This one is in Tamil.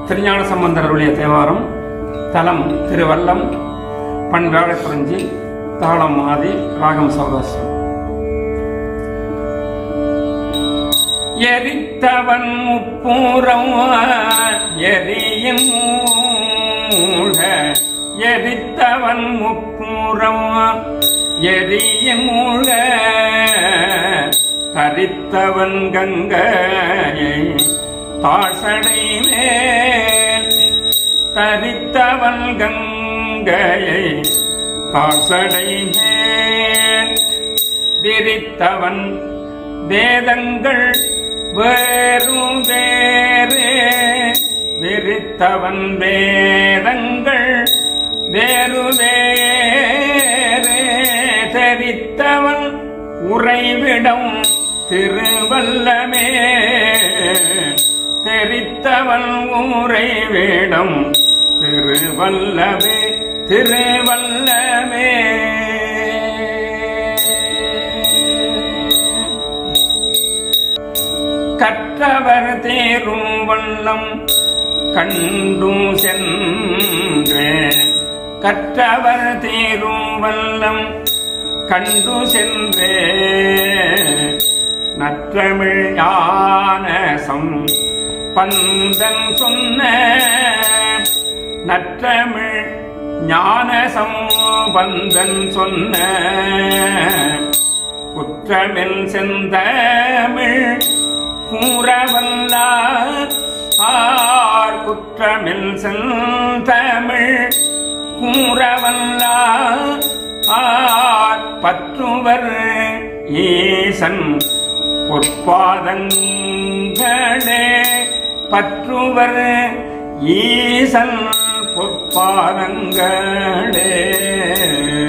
திருஞான சம்பந்தருடைய தேவாரம் தலம் திருவல்லம் பண் வேளக்குறிஞ்சி தாளம் ஆதி ராகம் சௌராஷ்டிரம் எரித்தவன் முப்பூரம் எரியின் மூட எரித்தவன் முப்பூரம் எரியின் மூட தரித்தவன் கங்கையை தாசடை மேல் தரித்தவன் கங்கையை தாசடை மேல் விரித்தவன் வேதங்கள் வேறும் வேறு விரித்தவன் வேதங்கள் வேறு வேறு தெரித்தவன் உறைவிடம் திருவல்லமே தெரித்தவன் உறைவிடம் திருவல்லமே திருவல்லமே கற்றவர் தேரும் வண்ணம் கண்டும் சென்று கற்றவர் தேரும் வல்லம் கண்டு சென்று நற்றமிழ் ஞானசம் பந்தன் சொன்ன நற்றமிழ் ஞானசம் பந்தன் சொன்ன குற்றமில் செந்தமிழ் கூறவல்லார் ஆர் குற்றமில் செந்தமிழ் கூறவல்லார் ஆர் பற்றுவர் ஈசன் பொற்பாதங்களே பற்றுவர் ஈசன் பொற்பாதங்களே